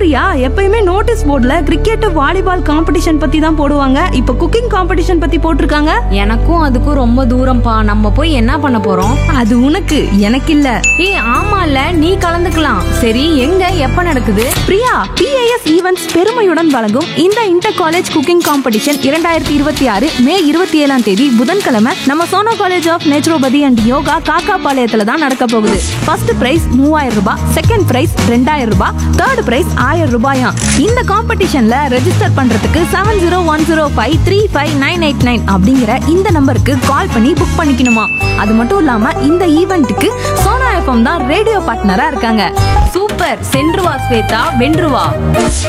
பிரியா எப்பயுமே நோட்டீஸ் போர்டுல cricket volleyball competition பத்தி தான் போடுவாங்க இப்ப குக்கிங் காம்படிஷன் பத்தி போட்டிருக்காங்க எனக்கும் அதுக்கும் ரொம்ப தூரம்ப்பா நம்ம போய் என்ன பண்ண போறோம் அது உனக்கு எனக்கு இல்ல ஏய் ஆமால நீ கலந்துக்கலாம் சரி எங்க எப்ப நடக்குது பிரியா பிஏஎஸ் ஈவென்ட்ஸ் பெருமையுடன் வழங்கும் இந்த இன்டர் காலேஜ் குக்கிங் காம்படிஷன் இரண்டாயிரத்தி இருபத்தி ஆறு மே இருபத்தி ஏழாம் தேதி புதன்கிழமை நம்ம Sona college of naturopathy and yoga காக்காபாளையத்துல தான் நடக்க போகுது ஃபர்ஸ்ட் பிரைஸ் மூவாயிரம் ரூபாய் செகண்ட் பிரைஸ் ரெண்டாயிரம் ரூபாய் தேர்ட் பிரைஸ் ஆயிரம் ரூபாயாம் இந்த காம்படிஷன்ல ரெஜிஸ்டர் பண்றதுக்கு seven zero one zero five three five nine eight nine அப்படிங்கிற இந்த நம்பருக்கு கால் பண்ணி புக் பண்ணிக்கணுமா அது மட்டும் இல்லாம இந்த ஈவெண்ட்டுக்கு சோனா எஃப்எம் தான் ரேடியோ பார்ட்னரா இருக்காங்க சூப்பர் சென்று வா ஸ்வேதா வென்று வா